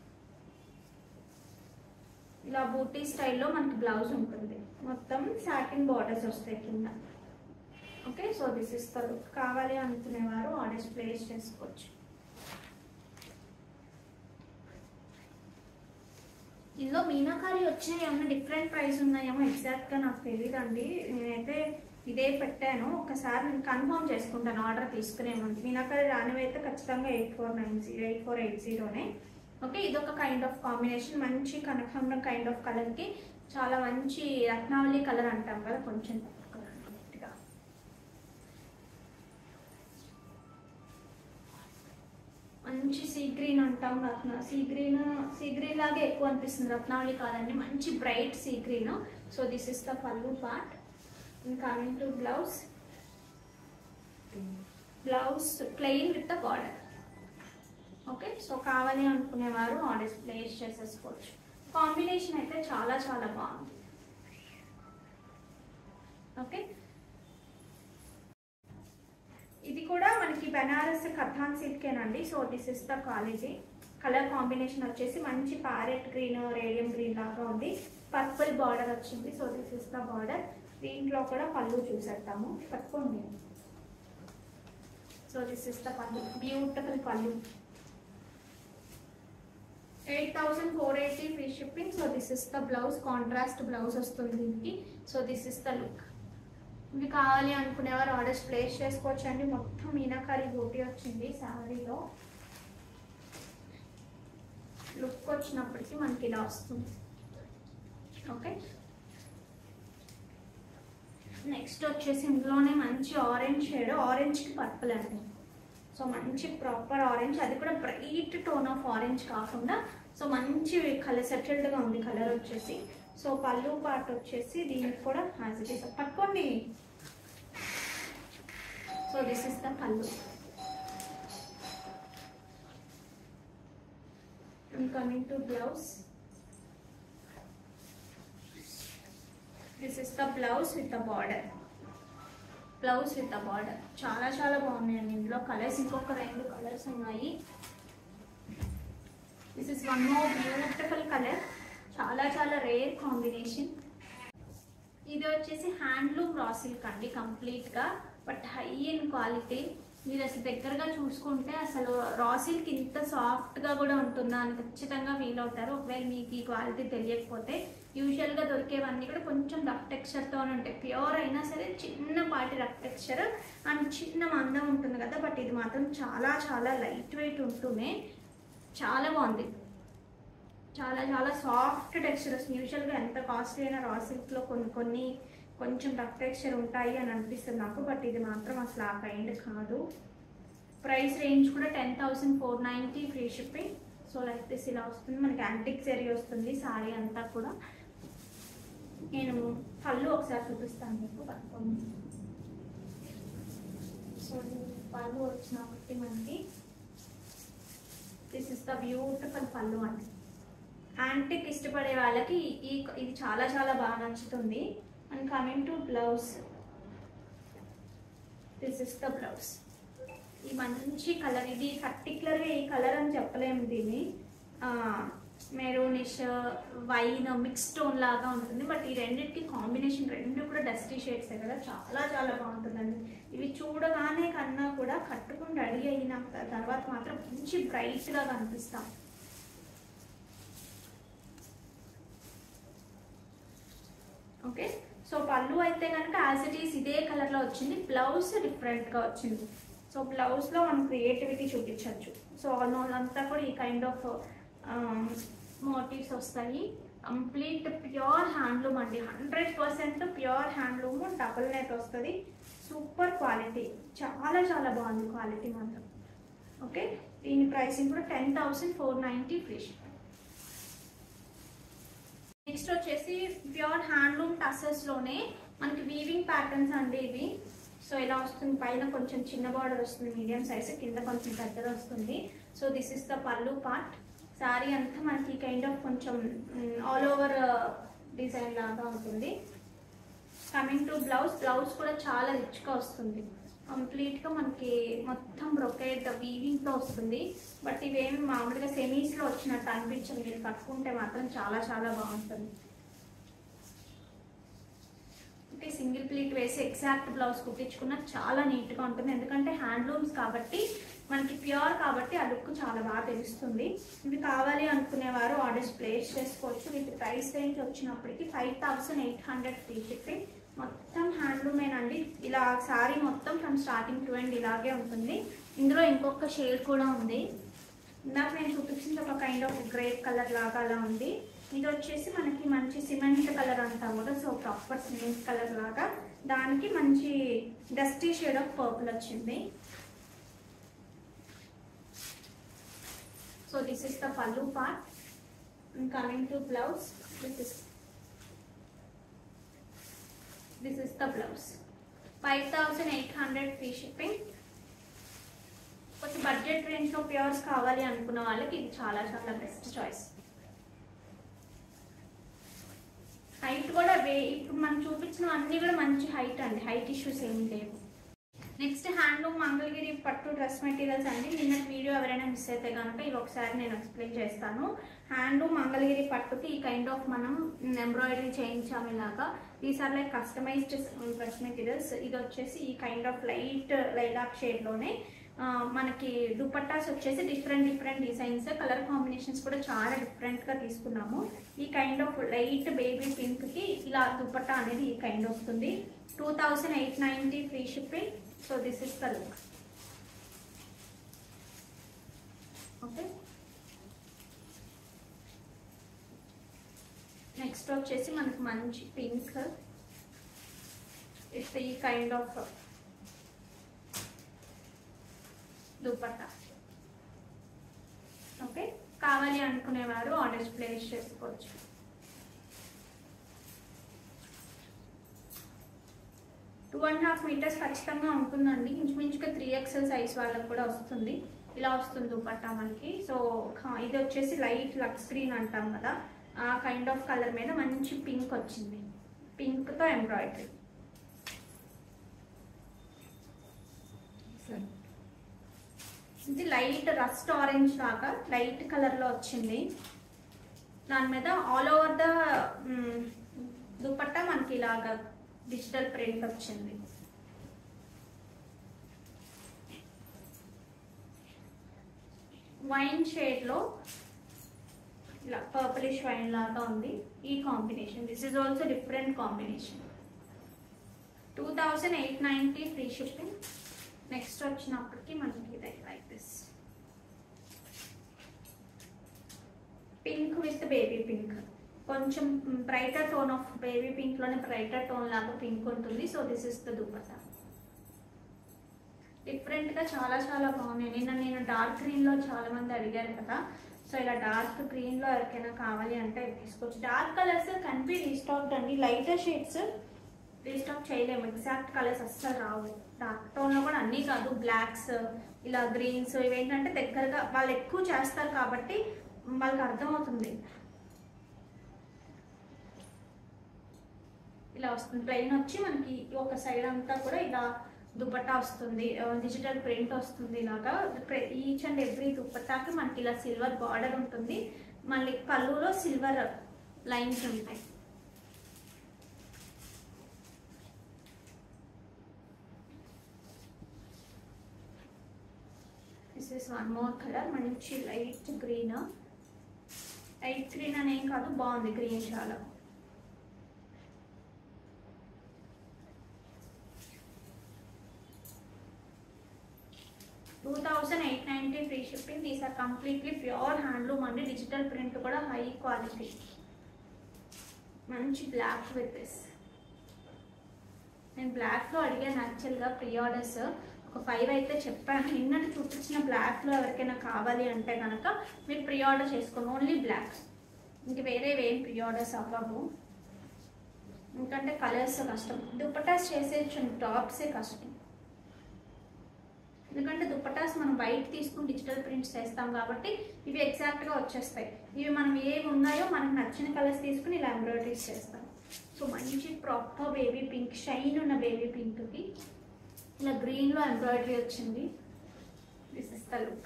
ఇలా బూటీ స్టైల్లో మనకి బ్లౌజ్ ఉంటుంది మొత్తం సాటిన్ బార్డర్స్ వస్తాయి కింద okay so this is the look కావాలి అనుకునేవారు ఆర్డర్స్ ప్లేస్ చేసుకోవచ్చు ఇందులో మీనాకారి వచ్చినాయి ఏమన్నా డిఫరెంట్ ప్రైస్ ఉన్నాయేమో ఎగ్జాక్ట్గా నాకు తెలియదండి నేనైతే ఇదే పెట్టాను ఒకసారి నేను కన్ఫర్మ్ చేసుకుంటాను ఆర్డర్ తీసుకునే ముందు మీనాకారి రానివైతే ఖచ్చితంగా eight four nine zero eight four eight జీరోనే ఓకే ఇదొక కైండ్ ఆఫ్ కాంబినేషన్ మంచి కనకాంబరం కైండ్ ఆఫ్ కలర్కి చాలా మంచి రత్నావళి కలర్ అంటాం కదా కొంచెం గట్టిగా మంచి సీ గ్రీన్ అంటాం రత్న సీ గ్రీన్ సీ గ్రీన్ లాగే ఎక్కువ అనిపిస్తుంది రత్నావళి కాదండి మంచి bright sea green so this is the pallu part coming to blouse blouse plain with the border okay so కావాలి అనుకునేవారు ఆర్డర్స్ ప్లేస్ చేసేసుకోవచ్చు కాంబినేషన్ అయితే చాలా చాలా బాగుంది ఓకే ఇది కూడా మనకి బెనారస్ కథాన్ సిల్కేనండి so this is the quality colour combination వచ్చేసి మంచి ప్యారెట్ గ్రీన్ రేడియం గ్రీన్ లాగా ఉంది పర్పుల్ బార్డర్ వచ్చింది so this is the border దీంట్లో కూడా పళ్ళు చూసేద్దాము పట్టుకోండి so this is the pallu beautiful pallu eight thousand four eighty free shipping so this is the blouse contrast blouse వస్తుంది దీనికి so this is the look ఇవి కావాలి అనుకునేవారు ఆర్డర్స్ ప్లేస్ చేసుకోవచ్చు అండి మొత్తం మీనాకారి బూటీ వచ్చింది శారీలో లుక్ వచ్చినప్పటికీ మనకి ఇలా వస్తుంది ఓకే నెక్స్ట్ వచ్చేసి ఇందులోనే మంచి ఆరెంజ్ షేడ్ ఆరెంజ్కి పర్పుల్ అండి సో మంచి ప్రాపర్ ఆరెంజ్ అది కూడా బ్రైట్ టోన్ ఆఫ్ ఆరెంజ్ కాకుండా సో మంచి కలర్ సెటిల్డ్గా ఉంది కలర్ వచ్చేసి సో పళ్ళు పార్ట్ వచ్చేసి దీనికి కూడా యాజ్ ఇట్ ఈస్ పట్టుకోండి so this is the pallu coming to blouse this is the blouse with the border blouse with the border చాలా చాలా బాగున్నాయండి ఇందులో కలర్స్ ఇంకొక రెండు కలర్స్ ఉన్నాయి this is one more beautiful colour చాలా చాలా రేర్ కాంబినేషన్ ఇది వచ్చేసి హ్యాండ్లూమ్ రా సిల్క్ అండి కంప్లీట్గా బట్ హై ఇన్ క్వాలిటీ మీరు అసలు దగ్గరగా చూసుకుంటే అసలు రా సిల్క్ ఇంత సాఫ్ట్గా కూడా ఉంటుందా అని ఖచ్చితంగా ఫీల్ అవుతారు ఒకవేళ మీకు ఈ క్వాలిటీ తెలియకపోతే యూజువల్గా దొరికేవన్నీ కూడా కొంచెం రఫ్ టెక్స్చర్తో ఉంటాయి ప్యూర్ అయినా సరే చిన్నపాటి రఫ్ టెక్స్చర్ అండ్ చిన్న మందం ఉంటుంది కదా బట్ ఇది మాత్రం చాలా చాలా లైట్ వెయిట్ ఉంటూనే చాలా బాగుంది చాలా చాలా సాఫ్ట్ టెక్స్చర్ వస్తుంది యూజువల్గా ఎంత కాస్ట్లీ అయినా రా సిల్క్లో కొన్ని కొన్ని కొంచెం రఫ్ టెక్స్చర్ ఉంటాయి అని అనిపిస్తుంది నాకు బట్ ఇది మాత్రం అసలు ఆ కైండ్ కాదు ప్రైస్ రేంజ్ కూడా ten thousand four ninety free shipping so like this ఇలా వస్తుంది మనకి యాంటిక్ సెరీ వస్తుంది సారీ అంతా కూడా నేను పళ్ళు ఒకసారి చూపిస్తాను మీకు పట్టుకోండి సో పళ్ళు వచ్చినప్పటి మనకి దిస్ ఇస్ ద బ్యూటిఫుల్ పళ్ళు అండి యాంటిక్ ఇష్టపడే వాళ్ళకి ఈ ఇది చాలా చాలా బాగా నచ్చుతుంది and coming to blouse this is the blouse ఈ మంచి కలర్ ఇది పర్టికులర్గా ఈ కలర్ అని చెప్పలేము దీన్ని మెరూనిష్ వైన్ మిక్స్ టోన్ లాగా ఉంటుంది బట్ ఈ రెండింటికి కాంబినేషన్ రెండు కూడా డస్టీ షేడ్స్ కదా చాలా చాలా బాగుంటుందండి ఇవి చూడగానే కన్నా కూడా కట్టుకుని రెడీ అయిన తర్వాత మాత్రం మంచి బ్రైట్గా కనిపిస్తాం ఓకే సో పళ్ళు అయితే కనుక యాజ్ ఇట్ ఈస్ ఇదే కలర్లో వచ్చింది బ్లౌజ్ డిఫరెంట్గా వచ్చింది సో బ్లౌజ్లో మనం క్రియేటివిటీ చూపించవచ్చు సో ఆల్మోస్ట్ అంతా కూడా ఈ కైండ్ ఆఫ్ మోటివ్స్ వస్తాయి కంప్లీట్ ప్యూర్ హ్యాండ్లూమ్ అండి hundred percent pure handloom double net వస్తుంది సూపర్ క్వాలిటీ చాలా చాలా బాగుంది క్వాలిటీ మాత్రం ఓకే దీని ప్రైసింగ్ కూడా ten thousand four ninety free next వచ్చేసి ప్యూర్ హ్యాండ్లూమ్ టసెస్లోనే మనకి వీవింగ్ ప్యాటర్న్స్ అండి ఇవి సో ఇలా వస్తుంది పైన కొంచెం చిన్న బార్డర్ వస్తుంది మీడియం సైజ్ కింద కొంచెం పెద్దది వస్తుంది so this is the pallu part sari అంతా మనకి కైండ్ ఆఫ్ కొంచెం ఆల్ ఓవర్ డిజైన్ లాగా ఉంటుంది కమింగ్ టు బ్లౌజ్ బ్లౌజ్ కూడా చాలా రిచ్గా వస్తుంది కంప్లీట్గా మనకి మొత్తం బ్రొకేట్ వీవింగ్తో వస్తుంది బట్ ఇవేమి మామూలుగా సెమీస్లో వచ్చినట్టు అనిపించదు మీరు కట్టుకుంటే మాత్రం చాలా చాలా బాగుంటుంది అంటే సింగిల్ ప్లీట్ వేసి ఎగ్జాక్ట్ బ్లౌజ్ కుట్టించుకున్న చాలా నీట్గా ఉంటుంది ఎందుకంటే హ్యాండ్లూమ్స్ కాబట్టి మనకి ప్యూర్ కాబట్టి ఆ లుక్ చాలా బాగా తెలుస్తుంది ఇవి కావాలి అనుకునేవారు ఆర్డర్స్ ప్లేస్ చేసుకోవచ్చు వీటి ప్రైస్ రేంజ్ వచ్చినప్పటికి five thousand eight hundred free shipping మొత్తం హ్యాండ్లూమేనండి ఇలా సారీ మొత్తం ఫ్రమ్ స్టార్టింగ్ టు ఎండ్ ఇలాగే ఉంటుంది ఇందులో ఇంకొక షేడ్ కూడా ఉంది ఇందాక నేను చూపించింది ఒక కైండ్ ఆఫ్ గ్రేప్ కలర్ లాగా అలా ఉంది ఇది వచ్చేసి మనకి మంచి సిమెంట్ కలర్ అంటాం కదా సో ప్రాపర్ సిమెంట్ కలర్ లాగా దానికి మంచి డస్టీ షేడ్ ఆఫ్ పర్పుల్ వచ్చింది so this is the pallu part coming to blouse this is this is the blouse five thousand eight hundred free shipping కొంచెం బడ్జెట్ రేంజ్లో pures కావాలి అనుకున్న వాళ్ళకి ఇది చాలా చాలా బెస్ట్ చాయిస్ హైట్ కూడా వే ఇప్పుడు మనం చూపించిన అన్ని కూడా మంచి హైట్ అండి హైట్ ఇష్యూస్ ఏమి లేవు నెక్స్ట్ హ్యాండ్లూమ్ మంగళగిరి పట్టు డ్రెస్ మెటీరియల్స్ అండి నిన్న వీడియో ఎవరైనా మిస్ అయితే కనుక ఇది ఒకసారి నేను ఎక్స్ప్లెయిన్ చేస్తాను హ్యాండ్లూమ్ మంగళగిరి పట్టుకి ఈ కైండ్ ఆఫ్ మనం ఎంబ్రాయిడరీ చేయించాము ఇలాగా these are like customized dress materials ఇది వచ్చేసి ఈ కైండ్ ఆఫ్ లైట్ లైలాక్ షేడ్లోనే మనకి దుపట్టాస్ వచ్చేసి different different designs colour combinations కూడా చాలా డిఫరెంట్గా తీసుకున్నాము ఈ కైండ్ ఆఫ్ లైట్ బేబీ పింక్కి ఇలా దుపట్టా అనేది ఈ కైండ్ వస్తుంది two thousand eight ninety free shipping so this is the look okay next వచ్చేసి మనకు మంచి పింక్ ఇట్స్ ఈ కైండ్ ఆఫ్ దుపట్టా ఓకే కావాలి అనుకునేవారు ఆర్డర్స్ ప్లేస్ చేసుకోవచ్చు టూ అండ్ హాఫ్ మీటర్స్ ఖచ్చితంగా ఉంటుందండి ఇంచుమించుగా త్రీ ఎక్స్ఎల్ సైజ్ వాళ్ళకి కూడా వస్తుంది ఇలా వస్తుంది దుపట్టా మనకి సో ఇది వచ్చేసి లైట్ లక్స్ గ్రీన్ అంటాం కదా ఆ కైండ్ ఆఫ్ కలర్ మీద మంచి పింక్ వచ్చింది పింక్తో ఎంబ్రాయిడరీ ఇది లైట్ రస్ట్ ఆరెంజ్ లాగా లైట్ కలర్లో వచ్చింది దాని మీద ఆల్ ఓవర్ ద దుపట్టా మనకి ఇలాగా డిజిటల్ ప్రింట్ వచ్చింది వైన్ షేడ్లో ఇలా పర్పులిష్ వైన్ లాగా ఉంది ఈ combination this is also different combination two thousand eight ninety free shipping next వచ్చినప్పటికి మనకి ఇది like this pink with baby pink కొంచెం బ్రైటర్ టోన్ ఆఫ్ బేబీ పింక్లోనే బ్రైటర్ టోన్ లాగా పింక్ ఉంటుంది so this is the dupatta డిఫరెంట్గా చాలా చాలా బాగున్నాయి నిన్న నేను డార్క్ గ్రీన్లో చాలా మంది అడిగారు కదా సో ఇలా డార్క్ గ్రీన్లో ఎవరికైనా కావాలి అంటే ఇవి తీసుకోవచ్చు డార్క్ కలర్స్ కనిపి రీస్టాక్ అండి లైటర్ షేడ్స్ రీస్టాక్ చేయలేము ఎగ్జాక్ట్ కలర్స్ అస్సలు రావు డార్క్ టోన్లో కూడా అన్నీ కాదు బ్లాక్స్ ఇలా గ్రీన్స్ ఇవేంటంటే దగ్గరగా వాళ్ళు ఎక్కువ చేస్తారు కాబట్టి వాళ్ళకి అర్థమవుతుంది ఇలా వస్తుంది ప్లెయిన్ వచ్చి మనకి ఒక సైడ్ అంతా కూడా ఇలా దుపట్టా వస్తుంది డిజిటల్ ప్రింట్ వస్తుంది ఇలాగా ఈచ్ అండ్ ఎవ్రీ దుపట్టాకి మనకి ఇలా సిల్వర్ బార్డర్ ఉంటుంది మళ్ళీ పళ్ళులో సిల్వర్ లైన్స్ ఉంటాయి this is one more colour మంచి లైట్ గ్రీన్ లైట్ గ్రీన్ అనేం కాదు బాగుంది గ్రీన్ చాలా two thousand eight ninety free shipping these are completely pure handloom అండి డిజిటల్ ప్రింట్ కూడా హై క్వాలిటీ మంచి బ్లాక్ విత్ దిస్ నేను బ్లాక్లో అడిగాను యాక్చువల్గా ప్రీ ఆర్డర్స్ ఒక ఫైవ్ అయితే చెప్పాను నిన్నటి చూపించిన బ్లాక్లో ఎవరికైనా కావాలి అంటే కనుక మీరు ప్రీ ఆర్డర్ చేసుకోండి ఓన్లీ బ్లాక్ ఇంక వేరే ఏం ప్రీ ఆర్డర్స్ అవ్వవు ఎందుకంటే కలర్స్ కష్టం దుపటాస్ చేసే టాప్సే కష్టం ఎందుకంటే దుపటాస్ మనం వైట్ తీసుకుని డిజిటల్ ప్రింట్స్ చేస్తాం కాబట్టి ఇవి ఎగ్జాక్ట్గా వచ్చేస్తాయి ఇవి మనం ఏవి ఉన్నాయో మనకు నచ్చిన కలర్స్ తీసుకుని ఇలా ఎంబ్రాయిడరీస్ చేస్తాం సో మంచి ప్రాపర్ బేబీ పింక్ షైన్ ఉన్న బేబీ పింక్కి ఇలా గ్రీన్లో ఎంబ్రాయిడరీ వచ్చింది this is the look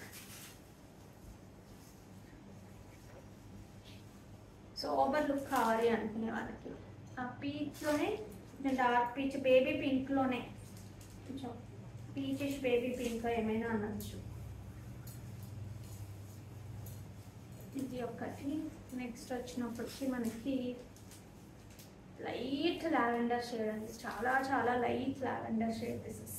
so over look కావాలి అనుకునే వాళ్ళకి ఆ పీచ్లోనే డార్క్ పీచ్ బేబీ పింక్లోనే కొంచెం పీచిష్ బేబీ పింక్ ఏమైనా అనొచ్చు ఇది ఒకటి నెక్స్ట్ వచ్చినప్పటికి మనకి లైట్ లావెండర్ షేడ్ అండి చాలా చాలా light lavender shade this is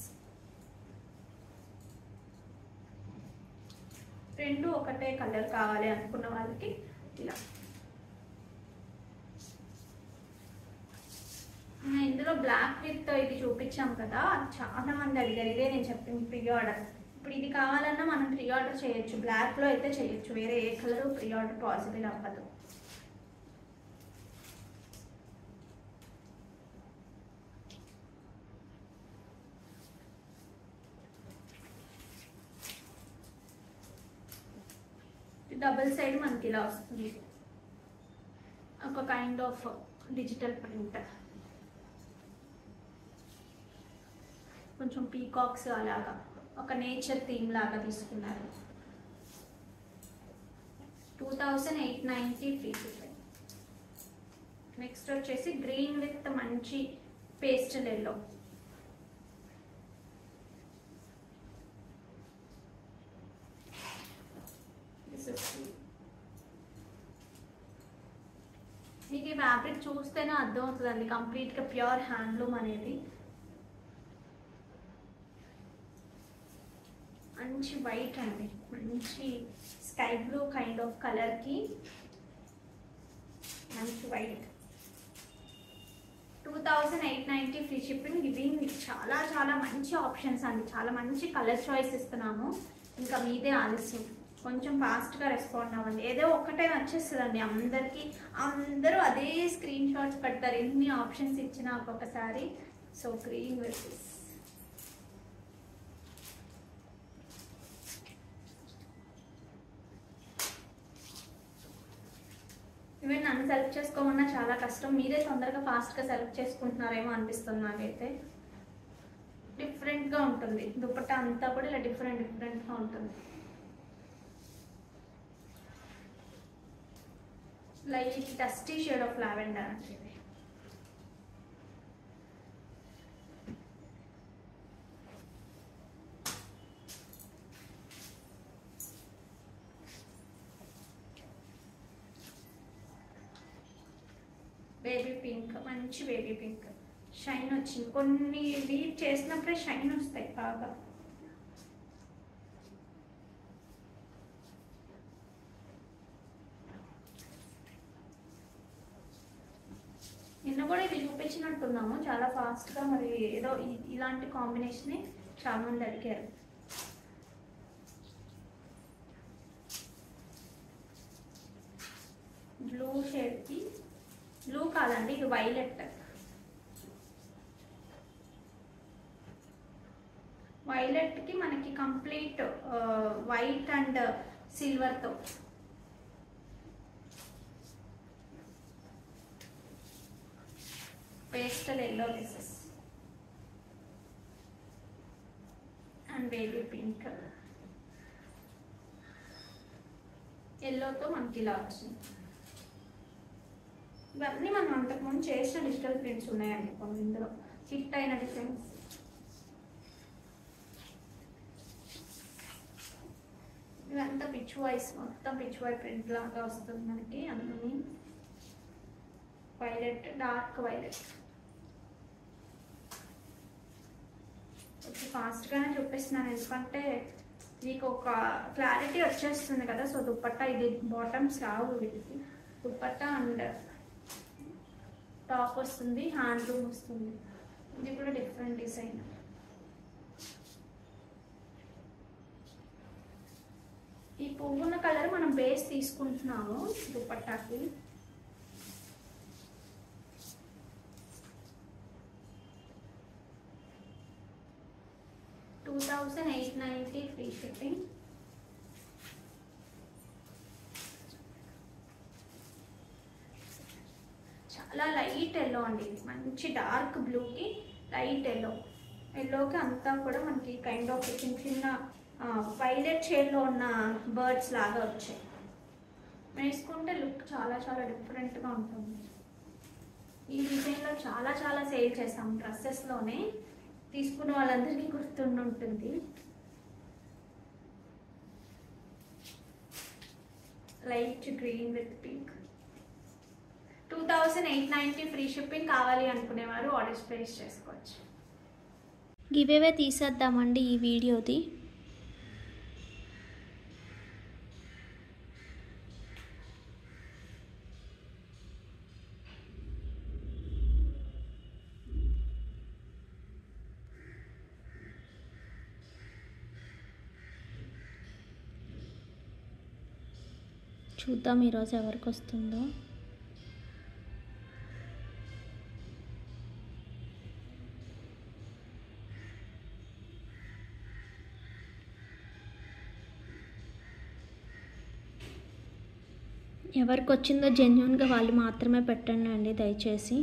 రెండు ఒకటే కలర్ కావాలి అనుకున్న వాళ్ళకి ఇలా నేను ఇందులో బ్లాక్ విత్ ఇది చూపించాం కదా అది చాలా మంది అడిగారు ఇదే నేను చెప్పింది ప్రీ ఆర్డర్ ఇప్పుడు ఇది కావాలన్నా మనం ప్రీ ఆర్డర్ చేయొచ్చు బ్లాక్లో అయితే చేయొచ్చు వేరే ఏ కలర్ ప్రీ ఆర్డర్ పాసిబుల్ అవ్వదు డబుల్ సైడ్ మనకి ఇలా వస్తుంది ఒక కైండ్ ఆఫ్ డిజిటల్ ప్రింట్ కొంచెం పీకాక్స్ అలాగా ఒక నేచర్ థీమ్ లాగా తీసుకున్నారు two thousand eight ninety free next వచ్చేసి గ్రీన్ విత్ మంచి పేస్టల్ ఎల్లో మీకు ఈ ఫ్యాబ్రిక్ చూస్తేనే అర్థం అవుతుందండి కంప్లీట్గా ప్యూర్ హ్యాండ్లూమ్ అనేది మంచి వైట్ అండి మంచి స్కై బ్లూ కైండ్ ఆఫ్ కలర్కి మంచి white two thousand eight ninety free shipping ఇవి మీకు చాలా చాలా మంచి ఆప్షన్స్ అండి చాలా మంచి కలర్ చాయిస్ ఇస్తున్నాము ఇంకా మీదే ఆలస్యం కొంచెం ఫాస్ట్గా రెస్పాండ్ అవ్వండి ఏదో ఒక్కటే నచ్చేస్తుందండి అందరికీ అందరూ అదే స్క్రీన్ షాట్స్ పెడతారు ఎన్ని ఆప్షన్స్ ఇచ్చినా ఒక్కొక్కసారి సో గ్రీన్ వర్సెస్ ఈవెన్ నన్ను సెలెక్ట్ చేసుకోమన్నా చాలా కష్టం మీరే తొందరగా ఫాస్ట్గా సెలెక్ట్ చేసుకుంటున్నారేమో అనిపిస్తుంది నాకైతే డిఫరెంట్గా ఉంటుంది దుపట్టా అంతా కూడా ఇలా డిఫరెంట్ డిఫరెంట్గా ఉంటుంది light dusty shade of lavender అంటే ఇది బేబీ పింక్ మంచి బేబీ పింక్ షైన్ వచ్చింది కొన్ని లీవ్ చేసినప్పుడే షైన్ వస్తాయి బాగా కూడా ఇది చూపించినట్టున్నాము చాలా ఫాస్ట్గా మరి ఏదో ఇ- ఇలాంటి కాంబినేషనే చాలా మంది అడిగారు బ్లూ షేడ్కి బ్లూ కాదండి ఇది వైలెట్ వైలెట్కి మనకి కంప్లీట్ వైట్ అండ్ సిల్వర్తో pastel yellow dresses and baby pink ఎల్లోతో మనకి ఇలా వచ్చింది ఇవన్నీ మనం అంతకుముందు చేసిన డిజిటల్ ప్రింట్స్ ఉన్నాయండి కొన్ని ఇందులో హిట్ అయిన డిజైన్స్ ఇదంతా పిచ్ వాయిస్ మొత్తం పిచ్ వాయి ప్రింట్ లాగా వస్తుంది మనకి అన్నీ వైలెట్ డార్క్ వైలెట్ కొంచెం ఫాస్ట్గానే చూపిస్తున్నాను ఎందుకంటే మీకు ఒక క్లారిటీ వచ్చేస్తుంది కదా సో దుప్పట్టా ఇది బాటమ్స్ రావు వీటికి దుప్పట్టా అండ్ టాప్ వస్తుంది హ్యాండ్ లూమ్ వస్తుంది ఇది కూడా డిఫరెంట్ డిజైన్ ఈ పువ్వున్న కలర్ మనం బేస్ తీసుకుంటున్నాము దుపట్టాకి two thousand eight ninety free shipping చాలా లైట్ ఎల్లో అండి ఇది మంచి డార్క్ బ్లూకి లైట్ ఎల్లో ఎల్లోకి అంతా కూడా మనకి కైండ్ ఆఫ్ చిన్న చిన్న వైలెట్ షేడ్లో ఉన్న బర్డ్స్ లాగా వచ్చాయి వేసుకుంటే లుక్ చాలా చాలా డిఫరెంట్గా ఉంటుంది ఈ డిజైన్లో చాలా చాలా సేల్ చేస్తాం డ్రెస్సెస్లోనే తీసుకున్న వాళ్ళందరికీ గుర్తుండి ఉంటుంది light green with pink two thousand eight ninety free shipping కావాలి అనుకునేవారు ఆర్డర్స్ ప్లేస్ చేసుకోవచ్చు గివేవే తీసేద్దామండి ఈ వీడియోది చూద్దాం ఈరోజు ఎవరికి వస్తుందో ఎవరికి వచ్చిందో జెన్యున్గా వాళ్ళు మాత్రమే పెట్టండి అండి దయచేసి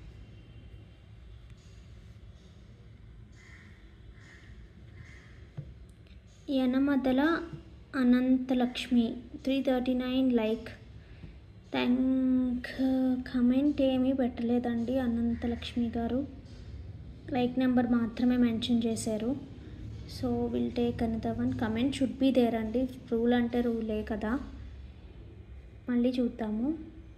Yanamadala Anantalakshmi three thirty nine like thank comment ఏమీ పెట్టలేదండి అనంతలక్ష్మి గారు లైక్ నెంబర్ మాత్రమే మెన్షన్ చేశారు so will take another one comment should be there అండి రూల్ అంటే రూలే కదా మళ్ళీ చూద్దాము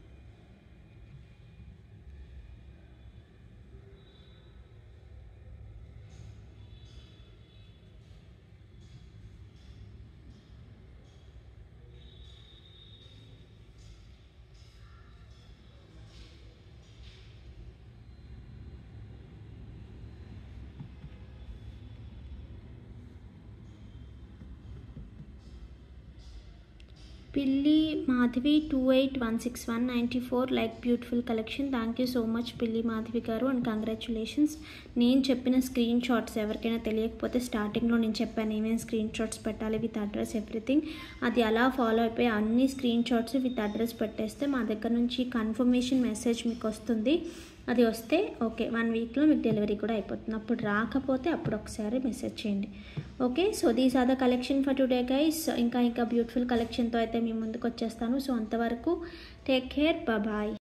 Pilli Madhavi two eight one six one ninety four like beautiful collection thank you so much Pilli Madhavi గారు అండ్ కంగ్రాచులేషన్స్ నేను చెప్పిన స్క్రీన్ షాట్స్ ఎవరికైనా తెలియకపోతే స్టార్టింగ్లో నేను చెప్పాను ఏమేమి స్క్రీన్ షాట్స్ పెట్టాలి విత్ అడ్రస్ ఎవ్రీథింగ్ అది అలా ఫాలో అయిపోయి అన్ని స్క్రీన్ షాట్స్ విత్ అడ్రస్ పెట్టేస్తే మా దగ్గర నుంచి కన్ఫర్మేషన్ మెసేజ్ మీకు వస్తుంది అది వస్తే ఓకే వన్ వీక్లో మీకు డెలివరీ కూడా అయిపోతుంది అప్పుడు రాకపోతే అప్పుడు ఒకసారి మెసేజ్ చేయండి okay so these are the collection for today guys ఇంకా ఇంకా బ్యూటిఫుల్ కలెక్షన్తో అయితే మీ ముందుకు వచ్చేస్తాను సో అంతవరకు టేక్ కేర్ బాయ్